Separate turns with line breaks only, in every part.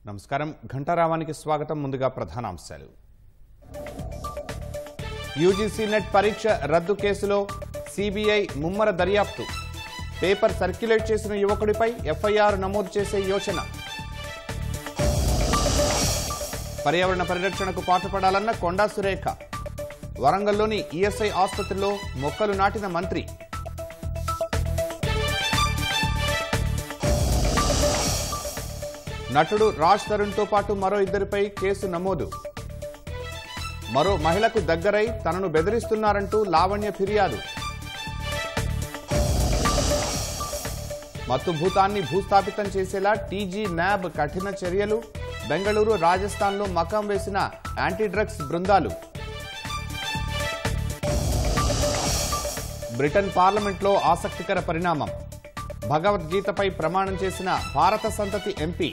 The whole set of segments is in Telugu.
నమస్కారం ఘంటారావానికి స్వాగతం ముందుగా ప్రధానాంశాలు యూజీసీ నెట్ పరీక్ష రద్దు కేసులో సిబిఐ ముమ్మర దర్యాప్తు పేపర్ సర్క్యులేట్ చేసిన యువకుడిపై ఎఫ్ఐఆర్ నమోదు చేసే యోచన పర్యావరణ పరిరక్షణకు పాటుపడాలన్న కొండా సురేఖ వరంగల్లోని ఈఎస్ఐ ఆసుపత్రిలో మొక్కలు నాటిన మంత్రి నటుడు రాజ్ తరుణ్తో పాటు మరో ఇద్దరిపై కేసు నమోదు మరో మహిళకు దగ్గరై తనను బెదిరిస్తున్నారంటూ లావణ్య ఫిర్యాదు మత్తు భూతాన్ని భూస్థాపితం చేసేలా టీజీ న్యాబ్ కఠిన చర్యలు బెంగళూరు రాజస్థాన్లో మకాం వేసిన యాంటీ డ్రగ్స్ బృందాలు బ్రిటన్ పార్లమెంట్లో ఆసక్తికర పరిణామం భగవద్గీతపై ప్రమాణం చేసిన భారత సంతతి ఎంపీ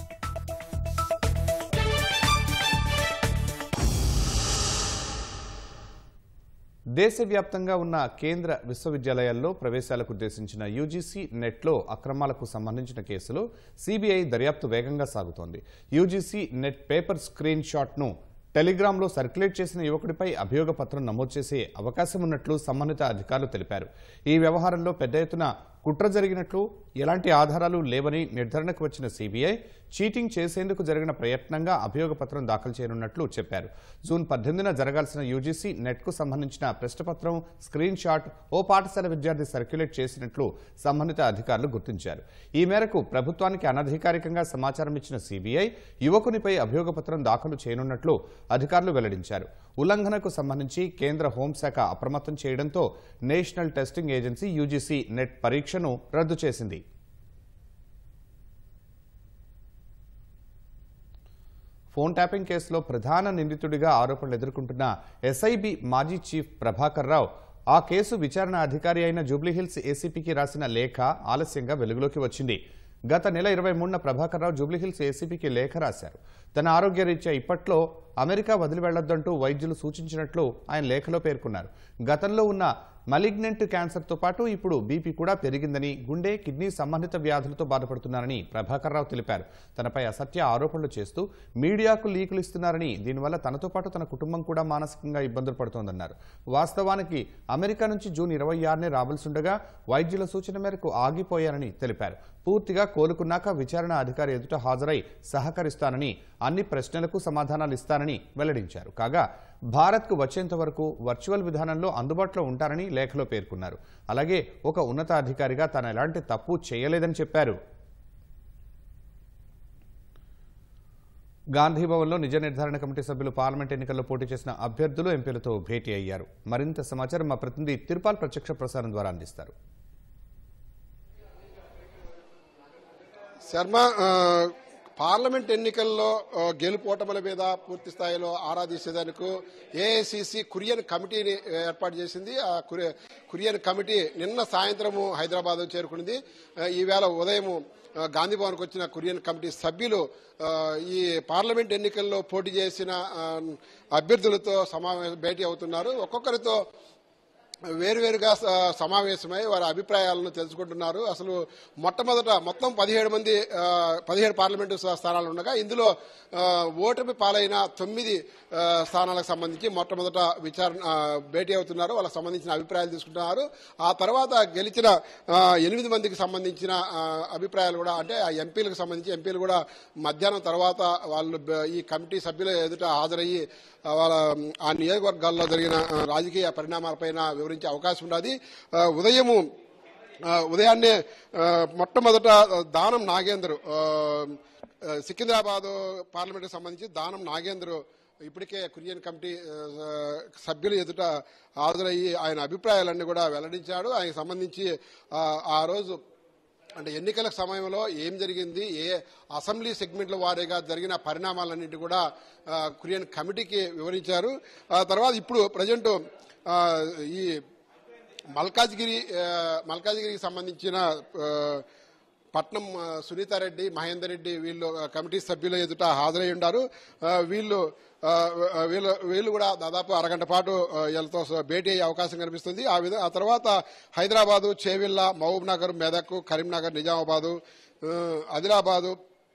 దేశవ్యాప్తంగా ఉన్న కేంద్ర విశ్వవిద్యాలయాల్లో ప్రవేశాలకు ఉద్దేశించిన యూజీసీ నెట్లో అక్రమాలకు సంబంధించిన కేసులో సిబిఐ దర్యాప్తు వేగంగా సాగుతోంది యూజీసీ నెట్ పేపర్ స్క్రీన్ షాట్ను టెలిగ్రామ్లో సర్క్యులేట్ చేసిన యువకుడిపై అభియోగ పత్రం నమోదు చేసే అవకాశం ఉన్నట్లు సంబంధిత అధికారులు తెలిపారు ఈ వ్యవహారంలో పెద్ద ఎత్తున కుట్ర జరిగినట్లు ఎలాంటి ఆధారాలు లేవని నిర్ధారణకు వచ్చిన సిబిఐ చీటింగ్ చేసేందుకు జరిగిన ప్రయత్నంగా అభియోగ పత్రం దాఖలు చేయనున్నట్లు చెప్పారు జూన్ పద్దెనిమిదిన జరగాల్సిన యూజీసీ నెట్కు సంబంధించిన ప్రశ్నపత్రం స్క్రీన్ షాట్ ఓ పాఠశాల విద్యార్థి సర్క్యులేట్ చేసినట్లు సంబంధిత అధికారులు గుర్తించారు ఈ మేరకు ప్రభుత్వానికి అనధికారికంగా సమాచారం ఇచ్చిన సిబిఐ యువకునిపై అభియోగ పత్రం దాఖలు చేయనున్నట్లు అధికారులు వెల్లడించారు ఉల్లంఘనకు సంబంధించి కేంద్ర హోంశాఖ అప్రమత్తం చేయడంతో national testing agency UGC NET పరీక్షను రద్దు చేసింది ఫోన్ ట్యాపింగ్ కేసులో ప్రధాన నిందితుడిగా ఆరోపణలు ఎదుర్కొంటున్న ఎస్ఐబి మాజీ చీఫ్ ప్రభాకర్ రావు ఆ కేసు విచారణ అధికారి అయిన జూబ్లీహిల్స్ ఏసీపీకి రాసిన లేఖ ఆలస్యంగా వెలుగులోకి వచ్చింది గత నెల ఇరవై మూడున ప్రభాకర్ రావు జూబ్లీహిల్స్ ఏసీపీకి లేఖ రాశారు తన ఆరోగ్యరీత్యా ఇప్పట్లో అమెరికా వదిలి వెళ్లొద్దంటూ వైద్యులు సూచించినట్లు ఆయన లేఖలో పేర్కొన్నారు గతంలో ఉన్న మలిగ్నెంట్ క్యాన్సర్తో పాటు ఇప్పుడు బీపీ కూడా పెరిగిందని గుండె కిడ్నీ సంబంధిత వ్యాధులతో బాధపడుతున్నారని ప్రభాకర్ రావు తెలిపారు తనపై అసత్య ఆరోపణలు చేస్తూ మీడియాకు లీకులు ఇస్తున్నారని దీనివల్ల తనతో పాటు తన కుటుంబం కూడా మానసికంగా ఇబ్బందులు పడుతోందన్నారు వాస్తవానికి అమెరికా నుంచి జూన్ ఇరవై ఆరునే రావాల్సిండగా వైద్యుల సూచన మేరకు ఆగిపోయారని తెలిపారు పూర్తిగా కోలుకున్నాక విచారణ అధికారి ఎదుట హాజరై సహకరిస్తానని అన్ని ప్రశ్నలకు సమాధానాలు ఇస్తానని వెల్లడించారు కాగా భారత్కు వచ్చేంత వరకు వర్చువల్ విధానంలో అందుబాటులో ఉంటారని లేఖలో పేర్కొన్నారు అలాగే ఒక ఉన్నతాధికారిగా తాను ఎలాంటి తప్పు చేయలేదని చెప్పారు గాంధీ భవన్లో నిజ నిర్ధారణ కమిటీ సభ్యులు పార్లమెంట్ ఎన్నికల్లో పోటీ చేసిన అభ్యర్థులు ఎంపీలతో భేటీ అయ్యారు మరింత సమాచారం మా ప్రతినిధి తిరుపాల్ ప్రత్యక్ష ప్రసారం ద్వారా అందిస్తారు
శర్మ ఆ, పార్లమెంట్ ఎన్నికల్లో ఆ, గెలుపోటముల మీద పూర్తి స్థాయిలో ఆరా తీసేందుకు ఏఐసిసి కురియన్ కమిటీని ఏర్పాటు చేసింది ఆ కురి- కురియన్ కమిటీ నిన్న సాయంత్రము హైదరాబాద్ చేరుకుంది ఆ, ఈవేళ ఉదయం గాంధీ భవన్కి వచ్చిన కురియన్ కమిటీ సభ్యులు ఆ, ఈ పార్లమెంట్ ఎన్నికల్లో పోటీ చేసిన ఆ, అభ్యర్థులతో సమావేశ భేటీ అవుతున్నారు ఒక్కొక్కరితో వేరువేరుగా స- సమావేశమై వారి అభిప్రాయాలను తెలుసుకుంటున్నారు అసలు మొట్టమొదట మొత్తం పదిహేడు మంది ఆ, పదిహేడు పార్లమెంటు స్థా- స్థానాలు ఉండగా ఇందులో ఆ, ఓటమి పాలైన తొమ్మిది ఆ, స్థానాలకు సంబంధించి మొట్టమొదట విచారణ ఆ, భేటీ అవుతున్నారు వాళ్ళకి సంబంధించిన అభిప్రాయాలు తీసుకుంటున్నారు ఆ తర్వాత గెలిచిన ఆ, ఎనిమిది మందికి సంబంధించిన ఆ, అభిప్రాయాలు కూడా అంటే ఆ ఎంపీలకు సంబంధించి ఎంపీలు కూడా మధ్యాహ్నం తర్వాత వాళ్ళు బ- ఈ కమిటీ సభ్యుల ఎదుట హాజరయ్యి ఆ, వాళ్ళ ఆ నియోజకవర్గాల్లో జరిగిన ఆ, రాజకీయ పరిణామాలపైన వివరించే అవకాశం ఉన్నది ఆ, ఉదయము ఆ, ఉదయాన్నే ఆ, మొట్టమొదట దానం నాగేంద్ర ఆ, ఆ, సికింద్రాబాద్ పార్లమెంట్కి సంబంధించి దానం నాగేంద్ర ఇప్పటికే కురియన్ కమిటీ ఆ, సభ్యుల ఎదుట హాజరయ్యి ఆయన అభిప్రాయాలన్నీ కూడా వెల్లడించాడు ఆయనకు సంబంధించి ఆ, ఆ రోజు అంటే ఎన్నికల సమయంలో ఏం జరిగింది ఏ అసెంబ్లీ సెగ్మెంట్ల వారీగా జరిగిన పరిణామాలన్నింటి కూడా ఆ, కురియన్ కమిటీకి వివరించారు ఆ తర్వాత ఇప్పుడు ప్రజెంట్ ఈ మల్కాజ్గిరి ఆ, మల్కాజ్గిరికి సంబంధించిన ఆ, పట్నం ఆ, సునీతారెడ్డి మహేందర్ రెడ్డి వీళ్ళు ఆ, కమిటీ సభ్యుల ఎదుట హాజరై ఉన్నారు ఆ, వీళ్ళు ఆ, వీళ్ళు వీళ్ళు కూడా దాదాపు అరగంట పాటు ఆ, వీళ్ళతో స- భేటీ అయ్యే అవకాశం కనిపిస్తుంది ఆ విధ ఆ తర్వాత హైదరాబాదు చేవిల్ల మహబూబ్ నగర్ మెదక్ కరీంనగర్ నిజామాబాదు ఆ, ఆదిలాబాదు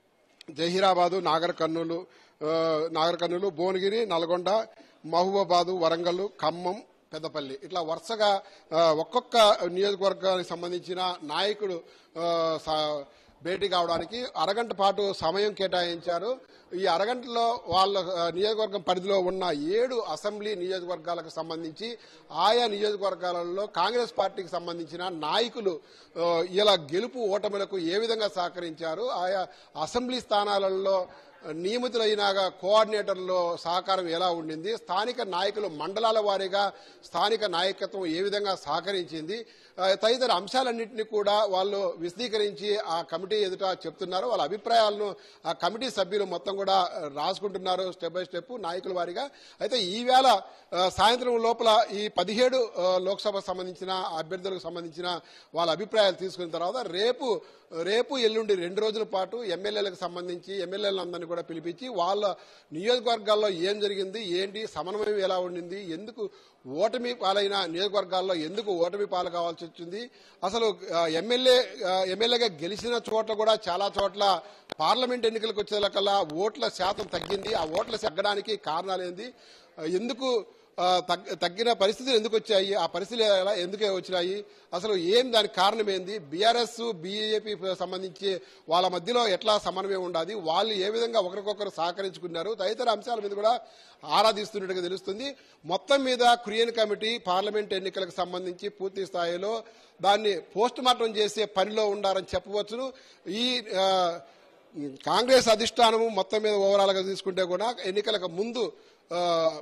జహీరాబాదు నాగర్ కర్నూలు ఆ, నాగర్ కర్నూలు భువనగిరి నల్గొండ మహబూబాబాదు వరంగల్ ఖమ్మం పెద్దపల్లి ఇట్లా వరుసగా ఆ, ఒక్కొక్క నియోజకవర్గానికి సంబంధించిన నాయకుడు ఆ, స- భేటీ కావడానికి అరగంట పాటు సమయం కేటాయించారు ఈ అరగంటలో వాళ్ళ ఆ, నియోజకవర్గం పరిధిలో ఉన్న ఏడు అసెంబ్లీ నియోజకవర్గాలకు సంబంధించి ఆయా నియోజకవర్గాలలో కాంగ్రెస్ పార్టీకి సంబంధించిన నాయకులు ఆ, ఇలా గెలుపు ఓటములకు ఏ విధంగా సహకరించారు ఆయా అసెంబ్లీ స్థానాలలో నియమితులైన కోఆర్డినేటర్లో సహకారం ఎలా ఉండింది స్థానిక నాయకులు మండలాల వారీగా స్థానిక నాయకత్వం ఏ విధంగా సహకరించింది ఆ, తదితర అంశాలన్నింటినీ కూడా వాళ్ళు విశదీకరించి ఆ కమిటీ ఎదుట చెప్తున్నారు వాళ్ళ అభిప్రాయాలను ఆ కమిటీ సభ్యులు మొత్తం కూడా రాసుకుంటున్నారు స్టెప్ బై స్టెప్ నాయకుల వారీగా అయితే ఈవేళ ఆ, సాయంత్రం లోపల ఈ పదిహేడు ఆ, లోక్సభ సంబంధించిన అభ్యర్థులకు సంబంధించిన వాళ్ళ అభిప్రాయాలు తీసుకున్న తర్వాత రేపు రేపు ఎల్లుండి రెండు రోజుల పాటు ఎమ్మెల్యేలకు సంబంధించి ఎమ్మెల్యేలందరినీ కూడా పిలిపించి వాళ్ళ నియోజకవర్గాల్లో ఏం జరిగింది ఏంటి సమన్వయం ఎలా ఉండింది ఎందుకు ఓటమి పాలైన నియోజకవర్గాల్లో ఎందుకు ఓటమి పాలు కావాల్సి వచ్చింది అసలు ఆ, ఎమ్మెల్యే ఆ, ఎమ్మెల్యేగా గెలిచిన చోట్ల కూడా చాలా చోట్ల పార్లమెంట్ ఎన్నికలకు వచ్చేకల్లా ఓట్ల శాతం తగ్గింది ఆ ఓట్ల తగ్గడానికి కారణాలు ఏంది ఆ, ఎందుకు ఆ, తగ్గ- తగ్గిన పరిస్థితులు ఎందుకు వచ్చాయి ఆ పరిస్థితులు ఎలా ఎందుకు వచ్చినాయి అసలు ఏం దానికి కారణం ఏంది బీఆర్ఎస్ బీజేపీ సంబంధించి వాళ్ళ మధ్యలో ఎట్లా సమన్వయం ఉండాలి వాళ్ళు ఏ విధంగా ఒకరికొకరు సహకరించుకున్నారు తదితర అంశాల మీద కూడా ఆరాధిస్తున్నట్టుగా తెలుస్తుంది మొత్తం మీద కురియన్ కమిటీ పార్లమెంట్ ఎన్నికలకు సంబంధించి పూర్తి స్థాయిలో దాన్ని పోస్ట్ మార్టం చేసే పనిలో ఉండాలని చెప్పవచ్చును ఈ ఆ, కాంగ్రెస్ అధిష్టానము మొత్తం మీద ఓవరాల్ గా తీసుకుంటే కూడా ఎన్నికలకు ముందు ఆ,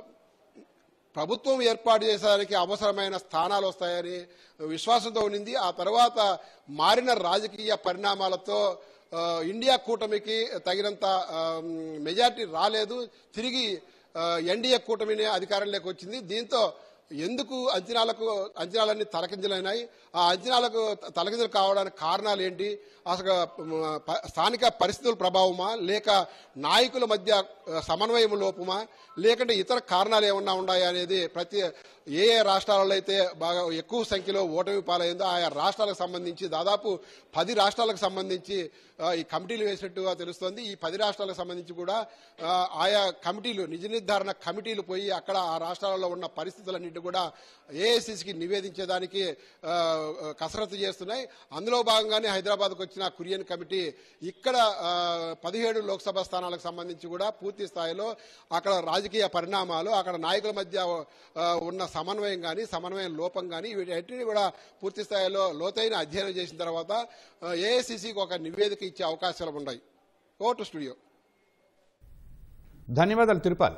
ప్రభుత్వం ఏర్పాటు చేసేదానికి అవసరమైన స్థానాలు వస్తాయని విశ్వాసంతో ఉండింది ఆ తర్వాత మారిన రాజకీయ పరిణామాలతో ఆ, ఇండియా కూటమికి తగినంత ఆ, మెజార్టీ రాలేదు తిరిగి ఆ, ఎన్డీఏ కూటమిని అధికారంలోకి వచ్చింది దీంతో ఎందుకు అంచనాలకు అంచనాలన్నీ తలకింజలైనాయి ఆ అంచనాలకు తలకింజలు కావడానికి కారణాలు ఏంటి అసలు మ, ప- స్థానిక పరిస్థితుల ప్రభావమా లేక నాయకుల మధ్య ఆ, సమన్వయం లోపమా లేకంటే ఇతర కారణాలు ఏమన్నా ఉన్నాయా అనేది ప్రతి ఏ ఏ రాష్ట్రాలలో అయితే బాగా ఎక్కువ సంఖ్యలో ఓటమి పాలైందో ఆయా రాష్ట్రాలకు సంబంధించి దాదాపు పది రాష్ట్రాలకు సంబంధించి ఆ, ఈ కమిటీలు వేసినట్టుగా తెలుస్తోంది ఈ పది రాష్ట్రాలకు సంబంధించి కూడా ఆ, ఆయా కమిటీలు నిజ నిర్ధారణ కమిటీలు పోయి అక్కడ ఆ రాష్ట్రాలలో ఉన్న పరిస్థితులన్నింటి కూడా ఏఐసిసికి నివేదించేదానికి ఆ, కసరత్తు చేస్తున్నాయి అందులో భాగంగానే హైదరాబాద్కు వచ్చిన కురియన్ కమిటీ ఇక్కడ ఆ, పదిహేడు లోక్సభ స్థానాలకు సంబంధించి కూడా పూర్తి స్థాయిలో అక్కడ రాజకీయ పరిణామాలు అక్కడ నాయకుల మధ్య ఆ, ఉన్న సమన్వయం కానీ సమన్వయం లోపం కానీ వీటన్నిటిని కూడా పూర్తి స్థాయిలో లోతైన అధ్యయనం చేసిన తర్వాత ఏఐసిసికి ఒక నివేదిక ఇచ్చే అవకాశాలు ఉన్నాయి ఓటు స్టూడియో
ధన్యవాదాలు తిరుపాల్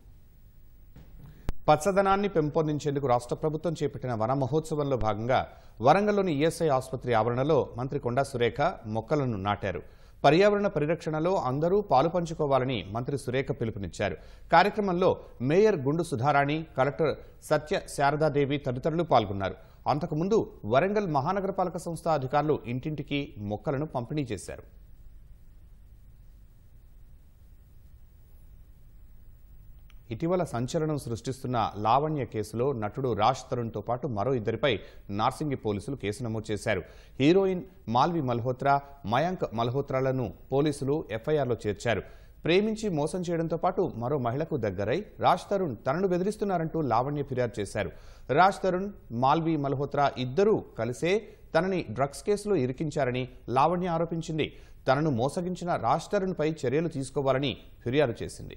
పచ్చదనాన్ని పెంపొందించేందుకు రాష్ట్ర ప్రభుత్వం చేపట్టిన వన మహోత్సవంలో భాగంగా వరంగల్లోని ఈఎస్ఐ ఆసుపత్రి ఆవరణలో మంత్రి కొండా సురేఖ మొక్కలను నాటారు పర్యావరణ పరిరక్షణలో అందరూ పాలు పంచుకోవాలని మంత్రి సురేఖ పిలుపునిచ్చారు కార్యక్రమంలో మేయర్ గుండు సుధారాణి కలెక్టర్ సత్య శారదాదేవి తదితరులు పాల్గొన్నారు అంతకుముందు వరంగల్ మహానగరపాలక సంస్థ అధికారులు ఇంటింటికి మొక్కలను పంపిణీ చేశారు ఇటీవల సంచలనం సృష్టిస్తున్న లావణ్య కేసులో నటుడు రాజ్ తరుణ్తో పాటు మరో ఇద్దరిపై నార్సింగి పోలీసులు కేసు నమోదు చేశారు హీరోయిన్ మాల్వి మల్హోత్రా మయాంక్ మల్హోత్రాలను పోలీసులు ఎఫ్ఐఆర్లో చేర్చారు ప్రేమించి మోసం చేయడంతో పాటు మరో మహిళకు దగ్గరై రాజ్ తరుణ్ తనను బెదిరిస్తున్నారంటూ లావణ్య ఫిర్యాదు చేశారు రాజ్ తరుణ్ మాల్వి మల్హోత్రా ఇద్దరూ కలిసే తనని డ్రగ్స్ కేసులో ఇరికించారని లావణ్య ఆరోపించింది తనను మోసగించిన రాజ్ తరుణ్పై చర్యలు తీసుకోవాలని ఫిర్యాదు చేసింది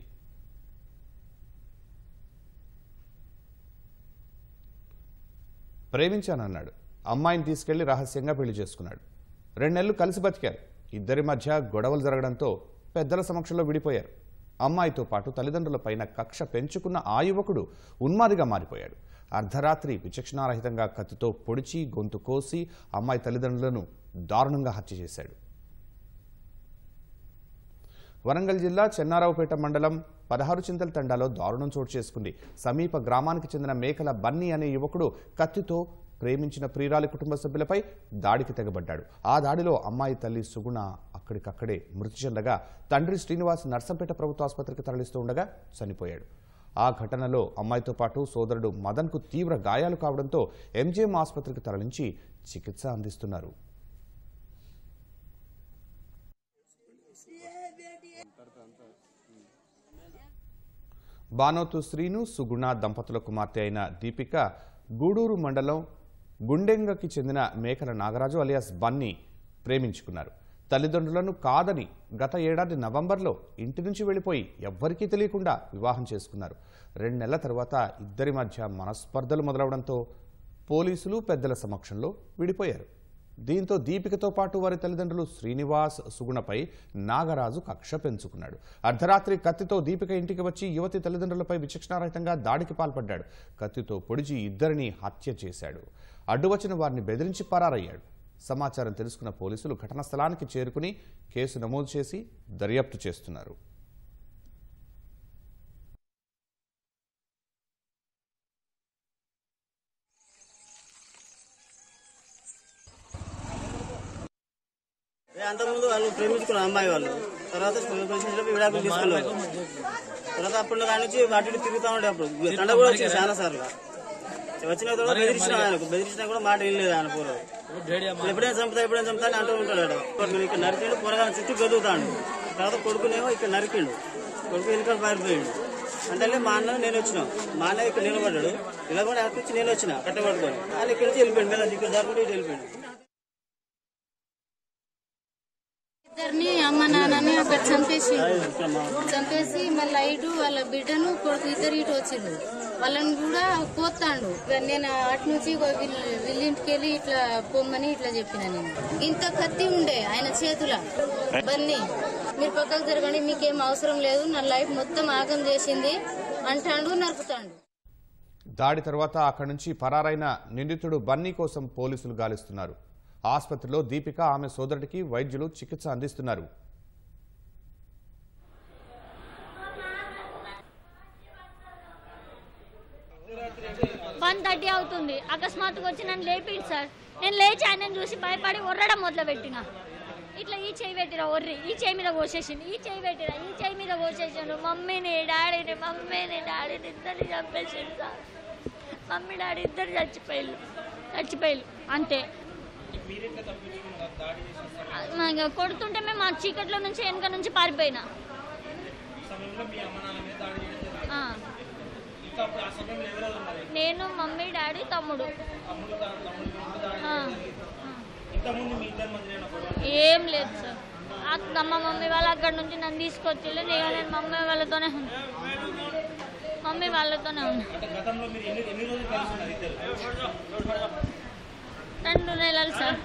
ప్రేమించానన్నాడు అమ్మాయిని తీసుకెళ్లి రహస్యంగా పెళ్లి చేసుకున్నాడు రెండు నెలలు కలిసి బతికారు ఇద్దరి మధ్య గొడవలు జరగడంతో పెద్దల సమక్షంలో విడిపోయారు అమ్మాయితో పాటు తల్లిదండ్రులపైన కక్ష పెంచుకున్న ఆ యువకుడు ఉన్మాదిగా మారిపోయాడు అర్ధరాత్రి విచక్షణారహితంగా కత్తితో పొడిచి గొంతు కోసి అమ్మాయి తల్లిదండ్రులను దారుణంగా హత్య చేశాడు వరంగల్ జిల్లా చెన్నారావుపేట మండలం పదహారు చింతల తండాలో దారుణం చోటు చేసుకుంది సమీప గ్రామానికి చెందిన మేకల బన్నీ అనే యువకుడు కత్తితో ప్రేమించిన ప్రియురాలి కుటుంబ సభ్యులపై దాడికి తెగబడ్డాడు ఆ దాడిలో అమ్మాయి తల్లి సుగుణ అక్కడికక్కడే మృతి చెందగా తండ్రి శ్రీనివాస్ నర్సంపేట ప్రభుత్వ ఆసుపత్రికి తరలిస్తూ ఉండగా చనిపోయాడు ఆ ఘటనలో అమ్మాయితో పాటు సోదరుడు మదన్కు తీవ్ర గాయాలు కావడంతో ఎంజీఎం ఆసుపత్రికి తరలించి చికిత్స అందిస్తున్నారు
ये बेटी
బానోతు శ్రీను సుగుణ దంపతుల కుమార్తె అయిన దీపిక గూడూరు మండలం గుండెంగకి చెందిన మేకల నాగరాజు అలియాస్ బన్నీ ప్రేమించుకున్నారు తల్లిదండ్రులను కాదని గత ఏడాది నవంబర్లో ఇంటి నుంచి వెళ్లిపోయి ఎవ్వరికీ తెలియకుండా వివాహం చేసుకున్నారు రెండు నెలల తర్వాత ఇద్దరి మధ్య మనస్పర్ధలు మొదలవడంతో పోలీసులు పెద్దల సమక్షంలో విడిపోయారు దీంతో దీపికతో పాటు వారి తల్లిదండ్రులు శ్రీనివాస్ సుగుణపై నాగరాజు కక్ష పెంచుకున్నాడు అర్ధరాత్రి కత్తితో దీపిక ఇంటికి వచ్చి యువతి తల్లిదండ్రులపై విచక్షణారహితంగా దాడికి పాల్పడ్డాడు కత్తితో పొడిచి ఇద్దరిని హత్య చేశాడు అడ్డు వచ్చిన వారిని బెదిరించి పరారయ్యాడు సమాచారం తెలుసుకున్న పోలీసులు ఘటనా స్థలానికి చేరుకుని కేసు నమోదు చేసి దర్యాప్తు చేస్తున్నారు
అంతకుముందు వాళ్ళు ప్రేమించుకున్నారు అమ్మాయి వాళ్ళు తర్వాత ప్రేమించినప్పుడు విడాకులు తీసుకున్నారు తర్వాత అప్పుడు కాడి నుంచి అటు ఇటు తిరుగుతా ఉండే అప్పుడు తండ కూడా వచ్చింది చాలా సార్లు వచ్చిన తర్వాత బెదిరించిన ఆయనకు బెదిరించినా కూడా మాట వినలేదు ఆయన పూర్వం ఎప్పుడైనా చంపుతా ఎప్పుడైనా చంపుతా అని అంటూ ఉంటాడు ఆడ. కొడుకుని ఇక్కడ నరికిండు పొరగా చుట్టూ గదుగుతాడు తర్వాత కొడుకునేమో ఇక్కడ నరికిండు కొడుకు వెనుక పారిపోయిండు అంటే మా అన్న నేను వచ్చిన మా అన్న ఇక్కడ నిలబడ్డాడు ఇలా కూడా అక్కడి నుంచి నేను వచ్చిన కట్టబడుకొని ఆయన ఇక్కడ నుంచి వెళ్ళిపోయాడు మీద ఇక్కడ దాకా ఇటు వెళ్ళిపోయాడు
ఇద్దరిని అమ్మ నాన్నని అక్కడ చంపేసి చంపేసి మళ్ళీ ఇటు వాళ్ళ బిడ్డను కొడుకు ఇద్దరు ఇటు వచ్చిండు వాళ్ళని కూడా పోతాండు ఇక నేను అటు నుంచి ఇగో వీళ్ళ వీళ్ళింటికి వెళ్ళి ఇట్లా పొమ్మని ఇట్లా చెప్పిన నేను ఇంత కత్తి ఉండే ఆయన చేతుల బన్నీ మీరు పక్కకు జరగండి మీకేం అవసరం లేదు నా లైఫ్ మొత్తం ఆగం చేసింది అంటాండు నరుకుతాండు
దాడి తర్వాత అక్కడి నుంచి పరారైన నిందితుడు బన్నీ కోసం పోలీసులు గాలిస్తున్నారు ఆసుపత్రిలో దీపిక ఆమె సోదరుడికి వైద్యులు చికిత్స అందిస్తున్నారు
వన్ థర్టీ అవుతుంది అకస్మాత్తుగా వచ్చి నన్ను లేపిండు సార్ నేను లేచి ఆయనను చూసి భయపడి ఒర్రడం మొదలు పెట్టిన ఇట్లా ఈ చేయి పెట్టిరా ఒర్రి ఈ చేయి మీద కోసేసిండు ఈ చేయి పెట్టిరా ఈ చేయి మీద కోసేసిండు మమ్మీని డాడీని మమ్మీని డాడీని ఇద్దరిని చంపేసిండు సార్ మమ్మీ డాడీ ఇద్దరు చచ్చిపోయారు చచ్చిపోయారు అంతే మా ఇక కొడుతుంటే మేము ఆ చీకట్లో నుంచి వెనక నుంచి పారిపోయినా ఆ. నేను మమ్మీ డాడీ తమ్ముడు ఆ. ఏం లేదు సార్ అక్క మా మమ్మీ వాళ్ళు అక్కడ నుంచి నన్ను తీసుకొచ్చి నేను నేను మమ్మీ వాళ్ళతోనే ఉన్నా మమ్మీ వాళ్ళతోనే ఉన్నా రెండు నెలలు సార్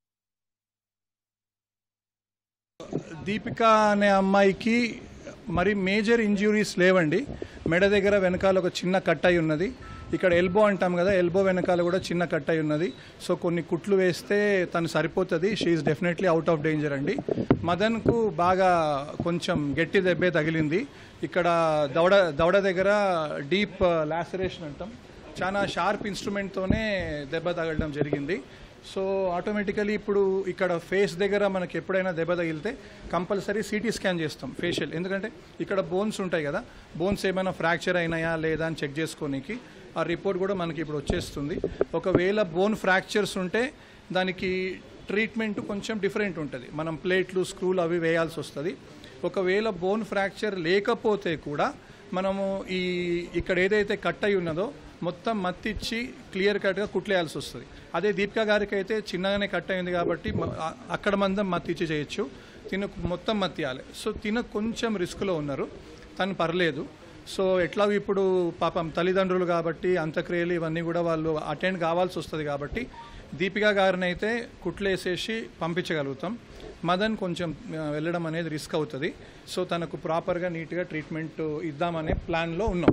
దీపిక అనే అమ్మాయికి మరి మేజర్ ఇంజ్యూరీస్ లేవండి మెడ దగ్గర వెనకాల ఒక చిన్న కట్ అయి ఉన్నది ఇక్కడ ఎల్బో అంటాం కదా ఎల్బో వెనకాల కూడా చిన్న కట్ అయి ఉన్నది సో కొన్ని కుట్లు వేస్తే తను సరిపోతుంది she definitely out of danger అండి మదన్కు బాగా కొంచెం గట్టి దెబ్బే తగిలింది ఇక్కడ దవడ దవడ దగ్గర డీప్ లాసరేషన్ అంటాం చాలా షార్ప్ ఇన్స్ట్రుమెంట్తోనే దెబ్బ తగలడం జరిగింది సో ఆటోమేటికలీ ఇప్పుడు ఇక్కడ ఫేస్ దగ్గర మనకి ఎప్పుడైనా దెబ్బ తగిలితే కంపల్సరీ సిటీ స్కాన్ చేస్తాం ఫేషియల్ ఎందుకంటే ఇక్కడ బోన్స్ ఉంటాయి కదా బోన్స్ ఏమైనా ఫ్రాక్చర్ అయినాయా లేదా అని చెక్ చేసుకోనికి ఆ రిపోర్ట్ కూడా మనకి ఇప్పుడు వచ్చేస్తుంది ఒకవేళ బోన్ ఫ్రాక్చర్స్ ఉంటే దానికి ట్రీట్మెంట్ కొంచెం డిఫరెంట్ ఉంటుంది మనం ప్లేట్లు స్క్రూలు అవి వేయాల్సి వస్తుంది ఒకవేళ బోన్ ఫ్రాక్చర్ లేకపోతే కూడా మనము ఈ ఇక్కడ ఏదైతే కట్ అయి ఉన్నదో మొత్తం మత్తిచ్చి క్లియర్ కట్గా కుట్లేయాల్సి వస్తుంది అదే దీపికా గారికి అయితే చిన్నగానే కట్ అయింది కాబట్టి మ- ఆ- అక్కడ మందం మత్తిచ్చి చేయొచ్చు తిన మొత్తం మత్తియాలి సో తిన కొంచెం రిస్క్లో ఉన్నారు తను పర్లేదు సో ఎట్లా ఇప్పుడు పాపం తల్లిదండ్రులు కాబట్టి అంత్యక్రియలు ఇవన్నీ కూడా వాళ్ళు అటెండ్ కావాల్సి వస్తుంది కాబట్టి దీపికా గారిని అయితే కుట్లేసేసి పంపించగలుగుతాం మదన్ కొంచెం ఆ, వెళ్ళడం అనేది రిస్క్ అవుతుంది సో తనకు ప్రాపర్గా నీట్గా ట్రీట్మెంట్ ఇద్దామనే ప్లాన్లో ఉన్నాం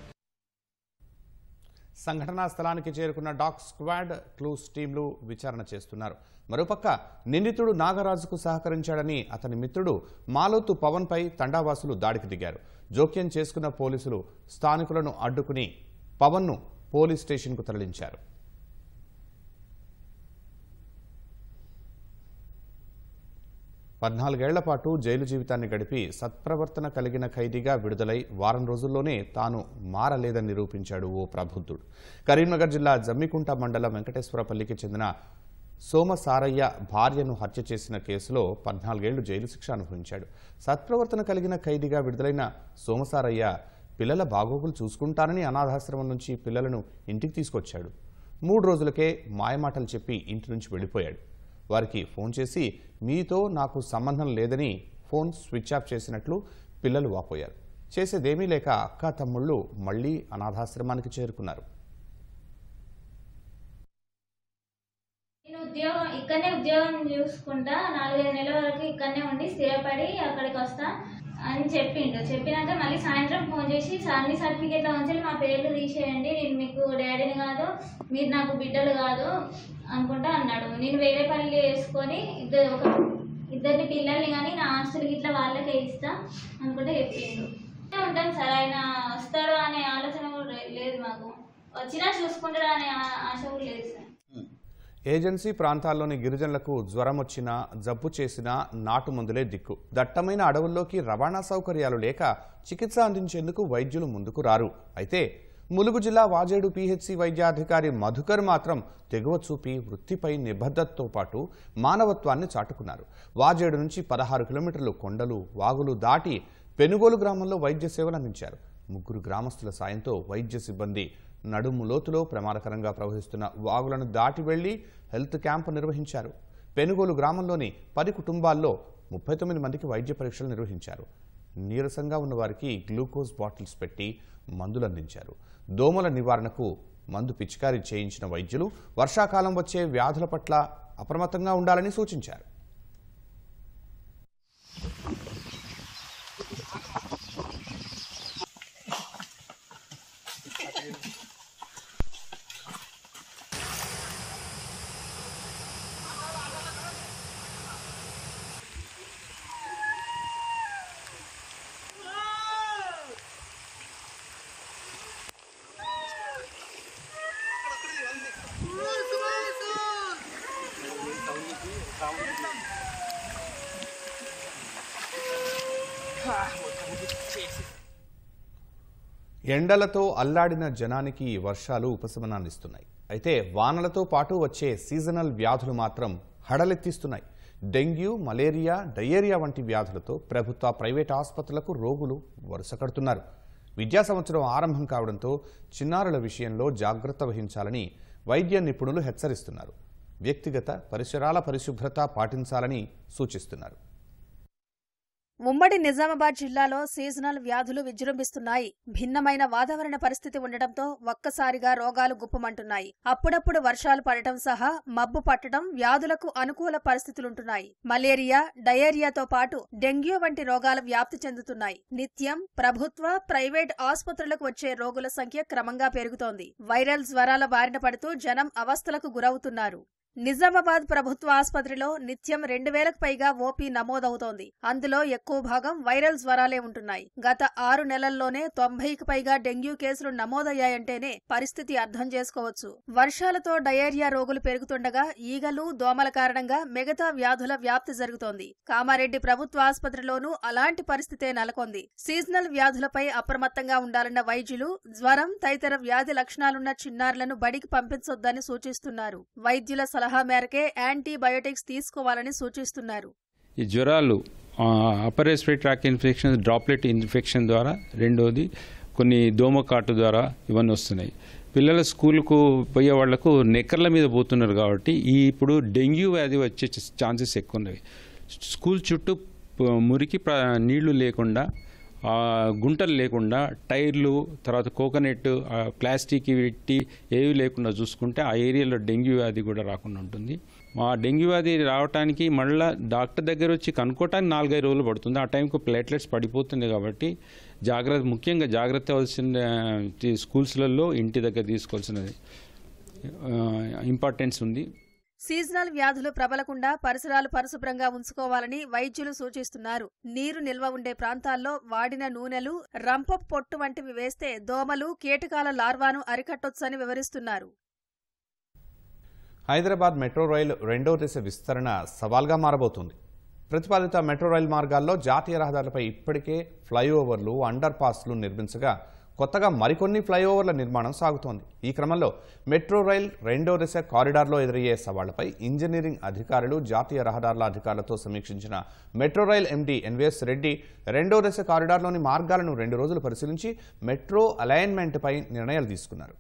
సంఘటనా స్థలానికి చేరుకున్న డాగ్ స్క్వాడ్ క్లూస్ టీంలు విచారణ చేస్తున్నారు మరోపక్క నిందితుడు నాగరాజుకు సహకరించాడని అతని మిత్రుడు మాలోతు పవన్పై తండావాసులు దాడికి దిగారు జోక్యం చేసుకున్న పోలీసులు స్థానికులను అడ్డుకుని పవన్ను పోలీస్ స్టేషన్కు తరలించారు పద్నాలుగేళ్ల పాటు జైలు జీవితాన్ని గడిపి సత్ప్రవర్తన కలిగిన ఖైదీగా విడుదలై వారం రోజుల్లోనే తాను మారలేదని నిరూపించాడు ఓ ప్రబుద్ధుడు కరీంనగర్ జిల్లా జమ్మికుంట మండలం వెంకటేశ్వరపల్లికి చెందిన సోమసారయ్య భార్యను హత్య చేసిన కేసులో పద్నాలుగేళ్లు జైలు శిక్ష అనుభవించాడు సత్ప్రవర్తన కలిగిన ఖైదీగా విడుదలైన సోమసారయ్య పిల్లల బాగోగులు చూసుకుంటానని అనాథాశ్రమం నుంచి పిల్లలను ఇంటికి తీసుకొచ్చాడు మూడు రోజులకే మాయమాటలు చెప్పి ఇంటి నుంచి వెళ్ళిపోయాడు వారికి ఫోన్ చేసి మీతో నాకు సంబంధం లేదని ఫోన్ స్విచ్ ఆఫ్ చేసినట్లు పిల్లలు వాపోయారు చేసేదేమీ లేక అక్క తమ్ముళ్ళు మళ్లీ అనాథాశ్రమానికి చేరుకున్నారు
నేను ఉద్యోగం ఇక్కడనే ఉద్యోగం చూసుకుంటా నాలుగైదు నెలల వరకు ఇక్కడనే ఉండి స్థిరపడి అక్కడికి వస్తా అని చెప్పిండు చెప్పినాక మళ్ళీ సాయంత్రం ఫోన్ చేసి అన్ని సర్టిఫికేట్ల ఉంచి మా పేర్లు తీసేయండి నేను మీకు డాడీని కాదు మీరు నాకు బిడ్డలు కాదు అనుకుంటా అన్నాడు నేను వేరే పనులు వేసుకొని ఇద్దరు ఒక ఇద్దరిని పిల్లల్ని కానీ నా ఆస్తులకి ఇట్లా వాళ్ళకే ఇస్తా అనుకుంటే చెప్పిండు ఉంటాం సార్ ఆయన వస్తాడు అనే ఆలోచన కూడా లేదు మాకు వచ్చినా చూసుకుంటాడు అనే ఆ- ఆశ కూడా లేదు సార్
ఏజెన్సీ ప్రాంతాల్లోని గిరిజనులకు జ్వరం వచ్చినా జబ్బు చేసినా నాటు మందులే దిక్కు దట్టమైన అడవుల్లోకి రవాణా సౌకర్యాలు లేక చికిత్స అందించేందుకు వైద్యులు ముందుకు రారు అయితే ములుగు జిల్లా వాజేడు పీహెచ్సీ వైద్యాధికారి మధుకర్ మాత్రం తెగువ చూపి వృత్తిపై నిబద్ధతతో పాటు మానవత్వాన్ని చాటుకున్నారు వాజేడు నుంచి పదహారు కిలోమీటర్లు కొండలు వాగులు దాటి పెనుగోలు గ్రామంలో వైద్య సేవలు అందించారు ముగ్గురు గ్రామస్తుల సాయంతో వైద్య సిబ్బంది నడుము లోతులో ప్రమాదకరంగా ప్రవహిస్తున్న వాగులను దాటి వెళ్లి హెల్త్ క్యాంపు నిర్వహించారు పెనుగోలు గ్రామంలోని పది కుటుంబాల్లో ముప్పై తొమ్మిది మందికి వైద్య పరీక్షలు నిర్వహించారు నీరసంగా ఉన్న వారికి గ్లూకోజ్ బాటిల్స్ పెట్టి మందులు అందించారు దోమల నివారణకు మందు పిచికారీ చేయించిన వైద్యులు వర్షాకాలం వచ్చే వ్యాధుల పట్ల అప్రమత్తంగా ఉండాలని సూచించారు ఎండలతో అల్లాడిన జనానికి ఈ వర్షాలు ఉపశమనాన్నిస్తున్నాయి అయితే వానలతో పాటు వచ్చే సీజనల్ వ్యాధులు మాత్రం హడలెత్తిస్తున్నాయి డెంగ్యూ మలేరియా డయేరియా వంటి వ్యాధులతో ప్రభుత్వ ప్రైవేట్ ఆసుపత్రులకు రోగులు వరుస కడుతున్నారు విద్యా సంవత్సరం ఆరంభం కావడంతో చిన్నారుల విషయంలో జాగ్రత్త వహించాలని వైద్య నిపుణులు హెచ్చరిస్తున్నారు వ్యక్తిగత పరిసరాల పరిశుభ్రత పాటించాలని సూచిస్తున్నారు
ఉమ్మడి నిజామాబాద్ జిల్లాలో సీజనల్ వ్యాధులు విజృంభిస్తున్నాయి భిన్నమైన వాతావరణ పరిస్థితి ఉండటంతో ఒక్కసారిగా రోగాలు గుప్పమంటున్నాయి అప్పుడప్పుడు వర్షాలు పడటం సహా మబ్బు పట్టడం వ్యాధులకు అనుకూల పరిస్థితులుంటున్నాయి మలేరియా డయేరియాతో పాటు డెంగ్యూ వంటి రోగాలు వ్యాప్తి చెందుతున్నాయి నిత్యం ప్రభుత్వ ప్రైవేట్ ఆసుపత్రులకు వచ్చే రోగుల సంఖ్య క్రమంగా పెరుగుతోంది వైరల్ జ్వరాల బారిన పడుతూ జనం అవస్థలకు గురవుతున్నారు నిజామాబాద్ ప్రభుత్వ ఆసుపత్రిలో నిత్యం రెండు వేలకు పైగా ఓపీ నమోదవుతోంది అందులో ఎక్కువ భాగం వైరల్ జ్వరాలే ఉంటున్నాయి గత ఆరు నెలల్లోనే తొంభైకి పైగా డెంగ్యూ కేసులు నమోదయ్యాయంటేనే పరిస్థితి అర్థం చేసుకోవచ్చు వర్షాలతో డయేరియా రోగులు పెరుగుతుండగా ఈగలు దోమల కారణంగా మిగతా వ్యాధుల వ్యాప్తి జరుగుతోంది కామారెడ్డి ప్రభుత్వ ఆసుపత్రిలోనూ అలాంటి పరిస్థితే నెలకొంది సీజనల్ వ్యాధులపై అప్రమత్తంగా ఉండాలన్న వైద్యులు జ్వరం తదితర వ్యాధి లక్షణాలున్న చిన్నారులను బడికి పంపించొద్దని సూచిస్తున్నారు వైద్యుల సలహా మేరకే యాంటీబయోటిక్స్ తీసుకోవాలని సూచిస్తున్నారు
ఈ జ్వరాలు upper respiratory tract infection droplet infection ద్వారా రెండోది కొన్ని దోమకాటు ద్వారా ఇవన్నీ వస్తున్నాయి పిల్లల స్కూల్కు పోయే వాళ్లకు నెక్కర్ల మీద పోతున్నారు కాబట్టి ఈ ఇప్పుడు డెంగ్యూ వ్యాధి వచ్చే ఛాన్సెస్ ఎక్కువ ఉన్నాయి స్కూల్ చుట్టూ ప- మురికి ప్ర నీళ్లు లేకుండా ఆ, గుంటలు లేకుండా టైర్లు తర్వాత కోకోనట్ ఆ, ప్లాస్టిక్ పెట్టి ఏవి లేకుండా చూసుకుంటే ఆ ఏరియాలో డెంగ్యూ వ్యాధి కూడా రాకుండా ఉంటుంది ఆ డెంగ్యూ వ్యాధి రావడానికి మళ్ళీ డాక్టర్ దగ్గర వచ్చి కనుక్కోవటానికి నాలుగైదు రోజులు పడుతుంది ఆ టైంకు ప్లేట్లెట్స్ పడిపోతుంది కాబట్టి జాగ్రత్త ముఖ్యంగా జాగ్రత్త అవ్వాల్సిన ఆ, స్కూల్స్లలో ఇంటి దగ్గర తీసుకోవాల్సినది ఇంపార్టెన్స్ ఉంది
సీజనల్ వ్యాధులు ప్రబలకుండా పరిసరాలు పరిశుభ్రంగా ఉంచుకోవాలని వైద్యులు సూచిస్తున్నారు నీరు నిల్వ ఉండే ప్రాంతాల్లో వాడిన నూనెలు రంపపు పొట్టు వంటివి వేస్తే దోమలు కీటకాల లార్వాను అరికట్టొచ్చని వివరిస్తున్నారు
హైదరాబాద్ మెట్రో రైలు రెండో దశ విస్తరణ సవాల్గా మారబోతోంది ప్రతిపాదిత మెట్రో రైలు మార్గాల్లో జాతీయ రహదారులపై ఇప్పటికే ఫ్లైఓవర్లు అండర్ పాస్లు నిర్మించగా కొత్తగా మరికొన్ని ఫ్లైఓవర్ల నిర్మాణం సాగుతోంది ఈ క్రమంలో మెట్రో రైల్ రెండో దశ కారిడార్లో ఎదురయ్యే సవాళ్లపై ఇంజనీరింగ్ అధికారులు జాతీయ రహదారుల అధికారులతో సమీక్షించిన metro rail MD NVS Reddy రెండో దశ కారిడార్లోని మార్గాలను రెండు రోజులు పరిశీలించి మెట్రో అలైన్మెంట్పై నిర్ణయాలు తీసుకున్నారు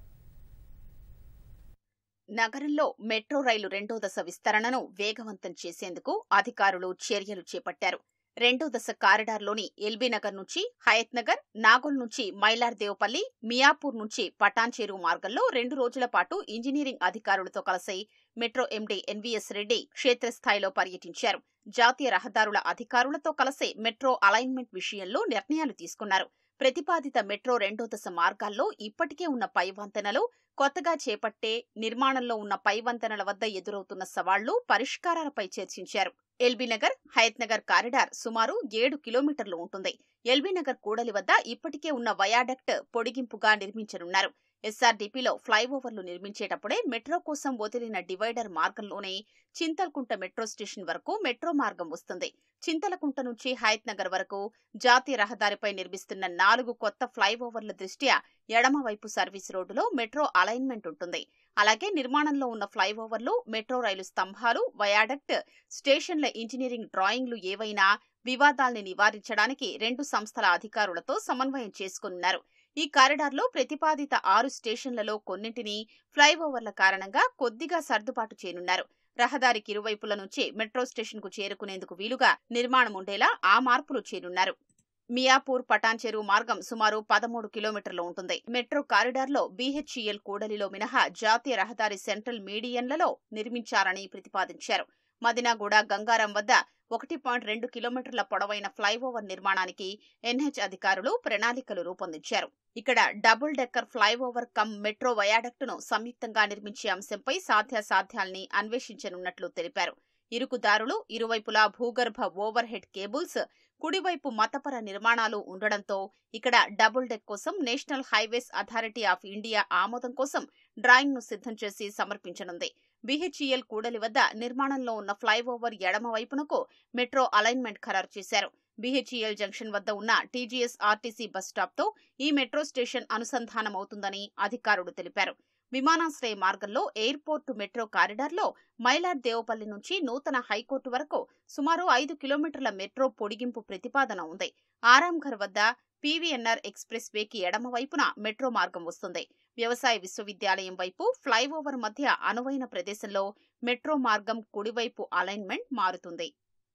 నగరంలో మెట్రో రైలు రెండో దశ విస్తరణను వేగవంతం చేసేందుకు అధికారులు చర్యలు చేపట్టారు రెండో దశ కారిడార్లోని ఎల్బీ నగర్ నుంచి హయత్ నగర్ నాగోల్ నుంచి మైలార్దేవపల్లి మియాపూర్ నుంచి పటాన్చేరు మార్గంలో రెండు రోజుల పాటు ఇంజనీరింగ్ అధికారులతో కలిసి మెట్రో ఎండీ ఎన్వీఎస్ రెడ్డి క్షేత్రస్థాయిలో పర్యటించారు జాతీయ రహదారుల అధికారులతో కలిసి మెట్రో అలైన్మెంట్ విషయంలో నిర్ణయాలు తీసుకున్నారు ప్రతిపాదిత మెట్రో రెండో దశ మార్గాల్లో ఇప్పటికే ఉన్న పై వంతెనలు కొత్తగా చేపట్టే నిర్మాణంలో ఉన్న పై వంతెనల వద్ద ఎదురవుతున్న సవాళ్లు పరిష్కారాలపై చర్చించారు ఎల్బీనగర్ హయత్నగర్ కారిడార్ సుమారు ఏడు కిలోమీటర్లు ఉంటుంది ఎల్బీనగర్ కూడలి వద్ద ఇప్పటికే ఉన్న వయాడక్ట్ పొడిగింపుగా నిర్మించనున్నారు ఎస్ఆర్డీపీలో ఫ్లైఓవర్లు నిర్మించేటప్పుడే మెట్రో కోసం వదిలిన డివైడర్ మార్గంలోనే చింతల్కుంట మెట్రో స్టేషన్ వరకు మెట్రో మార్గం వస్తుంది చింతలకుంట నుంచి హయత్ నగర్ వరకు జాతీయ రహదారిపై నిర్మిస్తున్న నాలుగు కొత్త ఫ్లైఓవర్ల దృష్ట్యా ఎడమవైపు సర్వీస్ రోడ్డులో మెట్రో అలైన్మెంట్ ఉంటుంది అలాగే నిర్మాణంలో ఉన్న ఫ్లైఓవర్లు మెట్రో రైలు స్తంభాలు వయాడక్ట్ స్టేషన్ల ఇంజనీరింగ్ డ్రాయింగ్లు ఏవైనా వివాదాల్ని నివారించడానికి రెండు సంస్థల అధికారులతో సమన్వయం చేసుకున్నారు ఈ కారిడార్లో ప్రతిపాదిత ఆరు స్టేషన్లలో కొన్నింటిని ఫ్లైఓవర్ల కారణంగా కొద్దిగా సర్దుబాటు చేయనున్నారు రహదారికి ఇరువైపుల నుంచి మెట్రో స్టేషన్కు చేరుకునేందుకు వీలుగా నిర్మాణం ఉండేలా ఆ మార్పులు చేయనున్నారు మియాపూర్ పటాన్చెరు మార్గం సుమారు పదమూడు కిలోమీటర్లు ఉంటుంది మెట్రో కారిడార్లో బీహెచ్ఈఎల్ కూడలిలో మినహా జాతీయ రహదారి సెంట్రల్ మీడియన్లలో నిర్మించారని ప్రతిపాదించారు మదినాగూడ గంగారం వద్ద ఒకటి పాయింట్ రెండు కిలోమీటర్ల పొడవైన ఫ్లైఓవర్ నిర్మాణానికి ఎన్హెచ్ అధికారులు ప్రణాళికలు రూపొందించారు ఇక్కడ double decker flyover cum metro వయాడక్టును సంయుక్తంగా నిర్మించే అంశంపై సాధ్యాసాధ్యాల్ని అన్వేషించనున్నట్లు తెలిపారు ఇరుకుదారులు ఇరువైపులా భూగర్భ ఓవర్ హెడ్ కేబుల్స్ కుడివైపు మతపర నిర్మాణాలు ఉండడంతో ఇక్కడ డబుల్ డెక్ కోసం national highways authority of India ఆమోదం కోసం డ్రాయింగ్ ను సిద్ధం చేసి సమర్పించనుంది బీహెచ్ఈఎల్ కూడలి వద్ద నిర్మాణంలో ఉన్న ఫ్లైఓవర్ ఎడమ వైపునకు మెట్రో అలైన్మెంట్ ఖరారు చేశారు బీహెచ్ఈఎల్ జంక్షన్ వద్ద ఉన్న టీజీఎస్ ఆర్టీసీ బస్ స్టాప్ తో ఈ మెట్రో స్టేషన్ అనుసంధానమవుతుందని అధికారులు తెలిపారు విమానాశ్రయ మార్గంలో ఎయిర్పోర్టు మెట్రో కారిడార్లో మైలార్ దేవపల్లి నుంచి నూతన హైకోర్టు వరకు సుమారు ఐదు కిలోమీటర్ల మెట్రో పొడిగింపు ప్రతిపాదన ఉంది ఆరాంఘర్ వద్ద పీవీఎన్ఆర్ ఎక్స్ప్రెస్ వేకి ఎడమ వైపున మెట్రో మార్గం వస్తుంది వ్యవసాయ విశ్వవిద్యాలయం వైపు ఫ్లైఓవర్ మధ్య అనువైన ప్రదేశంలో మెట్రో మార్గం కుడివైపు అలైన్మెంట్ మారుతుంది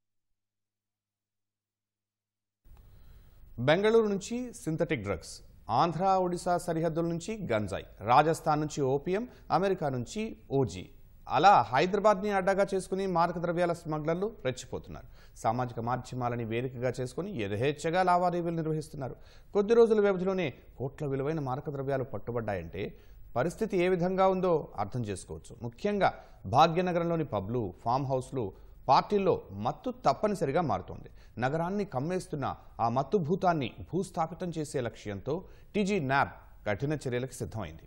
బెంగళూరు నుంచి సింథటిక్ డ్రగ్స్ ఆంధ్ర ఒడిశా సరిహద్దుల నుంచి గంజాయి రాజస్థాన్ నుంచి ఓపియం అమెరికా నుంచి ఓజీ అలా హైదరాబాద్ని అడ్డాగా చేసుకుని మాదక ద్రవ్యాల స్మగ్లర్లు రెచ్చిపోతున్నారు సామాజిక మాధ్యమాలని వేదికగా చేసుకుని యథేచ్ఛగా లావాదేవీలు నిర్వహిస్తున్నారు కొద్ది రోజుల వ్యవధిలోనే కోట్ల విలువైన మాదక ద్రవ్యాలు పట్టుబడ్డాయంటే పరిస్థితి ఏ విధంగా ఉందో అర్థం చేసుకోవచ్చు ముఖ్యంగా భాగ్యనగరంలోని పబ్లు ఫామ్ హౌస్లు పార్టీల్లో మత్తు తప్పనిసరిగా మారుతోంది నగరాన్ని కమ్మేస్తున్న ఆ మత్తు భూతాన్ని భూస్థాపితం చేసే లక్ష్యంతో టీజీ న్యాబ్ కఠిన చర్యలకు సిద్ధమైంది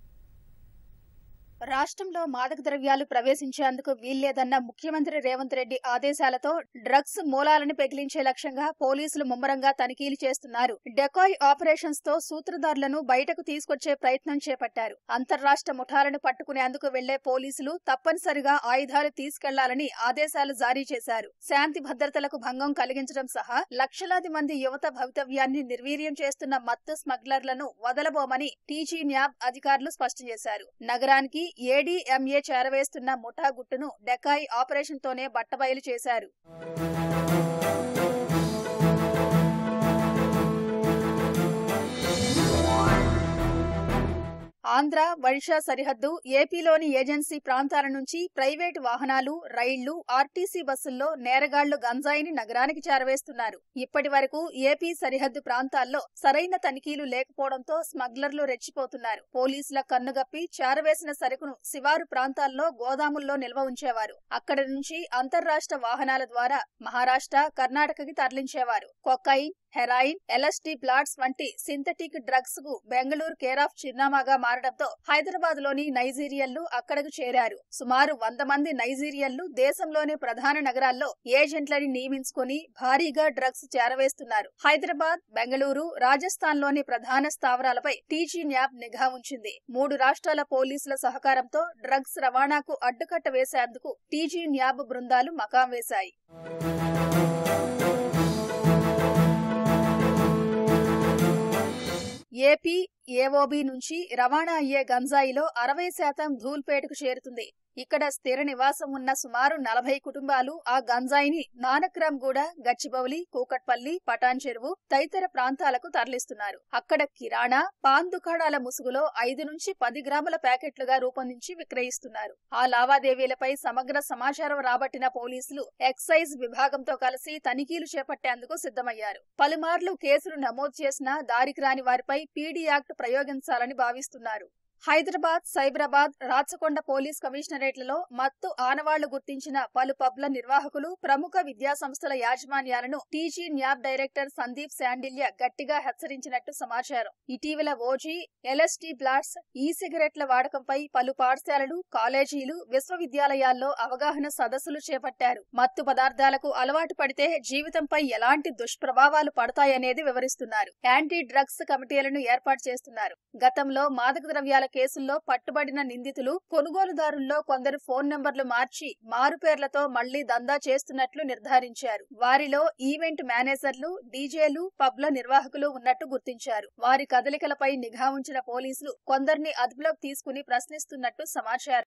రాష్ట్రంలో మాదక ద్రవ్యాలు ప్రవేశించేందుకు వీల్లేదన్న ముఖ్యమంత్రి రేవంత్ రెడ్డి ఆదేశాలతో డ్రగ్స్ మూలాలను పెకిలించే లక్ష్యంగా పోలీసులు ముమ్మరంగా తనిఖీలు చేస్తున్నారు డెకాయ్ ఆపరేషన్స్ తో సూత్రధారులను బయటకు తీసుకొచ్చే ప్రయత్నం చేపట్టారు అంతర్రాష్ట్ర ముఠాలను పట్టుకునేందుకు వెళ్లే పోలీసులు తప్పనిసరిగా ఆయుధాలు తీసుకెళ్లాలని ఆదేశాలు జారీ చేశారు శాంతి భద్రతలకు భంగం కలిగించడం సహా లక్షలాది మంది యువత భవితవ్యాన్ని నిర్వీర్యం చేస్తున్న మత్తు స్మగ్లర్లను వదలబోమని టీజీ న్యాబ్ అధికారులు స్పష్టం చేశారు నగరానికి ఏడీఎంఏ చేరవేస్తున్న ముఠా గుట్టును డెకాయ్ ఆపరేషన్ తోనే బట్టబయలు చేశారు ఆంధ్ర ఒడిషా సరిహద్దు ఏపీలోని ఏజెన్సీ ప్రాంతాల నుంచి ప్రైవేటు వాహనాలు రైళ్లు ఆర్టీసీ బస్సుల్లో నేరగాళ్లు గంజాయిని నగరానికి చేరవేస్తున్నారు ఇప్పటి వరకు ఏపీ సరిహద్దు ప్రాంతాల్లో సరైన తనిఖీలు లేకపోవడంతో స్మగ్లర్లు రెచ్చిపోతున్నారు పోలీసుల కన్నుగప్పి చేరవేసిన సరుకును శివారు ప్రాంతాల్లో గోదాముల్లో నిల్వ ఉంచేవారు అక్కడి నుంచి అంతర్రాష్ట్ర వాహనాల ద్వారా మహారాష్ట్ర కర్ణాటకకి తరలించేవారు కొకైన్ హెరాయిన్ ఎల్ఎస్టీ బ్లాట్స్ వంటి సింథటిక్ డ్రగ్స్ కు బెంగళూరు కేర్ ఆఫ్ చిరునామాగా మారడంతో హైదరాబాద్ లోని నైజీరియన్లు అక్కడకు చేరారు సుమారు వంద మంది నైజీరియన్లు దేశంలోని ప్రధాన నగరాల్లో ఏజెంట్లని నియమించుకుని భారీగా డ్రగ్స్ చేరవేస్తున్నారు హైదరాబాద్ బెంగళూరు రాజస్థాన్ లోని ప్రధాన స్థావరాలపై టీజీ న్యాబ్ నిఘా ఉంచింది మూడు రాష్ట్రాల పోలీసుల సహకారంతో డ్రగ్స్ రవాణాకు అడ్డుకట్ట వేసేందుకు టీజీ న్యాబ్ బృందాలు మకాం వేశాయి ఏపీ ఏఓబీ నుంచి రవాణా అయ్యే గంజాయిలో అరవై శాతం ధూల్పేటకు చేరుతుంది ఇక్కడ స్థిర నివాసం ఉన్న సుమారు నలభై కుటుంబాలు ఆ గంజాయిని నానక్రామ్గూడ గచ్చిబౌలి కూకట్పల్లి పటాన్ చెరువు తదితర ప్రాంతాలకు తరలిస్తున్నారు అక్కడ కిరాణా పాన్ దుకాణాల ముసుగులో ఐదు నుంచి పది గ్రాముల ప్యాకెట్లుగా రూపొందించి విక్రయిస్తున్నారు ఆ లావాదేవీలపై సమగ్ర సమాచారం రాబట్టిన పోలీసులు ఎక్సైజ్ విభాగంతో కలిసి తనిఖీలు చేపట్టేందుకు సిద్ధమయ్యారు పలుమార్లు కేసులు నమోదు చేసిన దారికి రాని వారిపై పీడీ యాక్ట్ ప్రయోగించాలని భావిస్తున్నారు హైదరాబాద్ సైబరాబాద్ రాచకొండ పోలీస్ కమిషనరేట్లలో మత్తు ఆనవాళ్లు గుర్తించిన పలు పబ్ల నిర్వాహకులు ప్రముఖ విద్యా సంస్థల యాజమాన్యాలను TG NAB director Sandeep Sandilya గట్టిగా హెచ్చరించినట్టు సమాచారం ఇటీవల ఓజీ ఎల్ఎస్టీ బ్లాట్స్ ఈ సిగరెట్ల వాడకంపై పలు పాఠశాలలు కాలేజీలు విశ్వవిద్యాలయాల్లో అవగాహన సదస్సులు చేపట్టారు మత్తు పదార్థాలకు అలవాటు పడితే జీవితంపై ఎలాంటి దుష్ప్రభావాలు పడతాయనేది వివరిస్తున్నారు యాంటీ డ్రగ్స్ కమిటీలను ఏర్పాటు చేస్తున్నారు గతంలో మాదక ద్రవ్యాల కేసుల్లో పట్టుబడిన నిందితులు కొనుగోలుదారుల్లో కొందరు ఫోన్ నంబర్లు మార్చి మారు పేర్లతో మళ్లీ దందా చేస్తున్నట్లు నిర్ధారించారు వారిలో ఈవెంట్ మేనేజర్లు డీజేలు పబ్ల నిర్వాహకులు ఉన్నట్టు గుర్తించారు వారి కదలికలపై నిఘా ఉంచిన పోలీసులు కొందరిని అదుపులోకి తీసుకుని ప్రశ్నిస్తున్నట్టు సమాచారం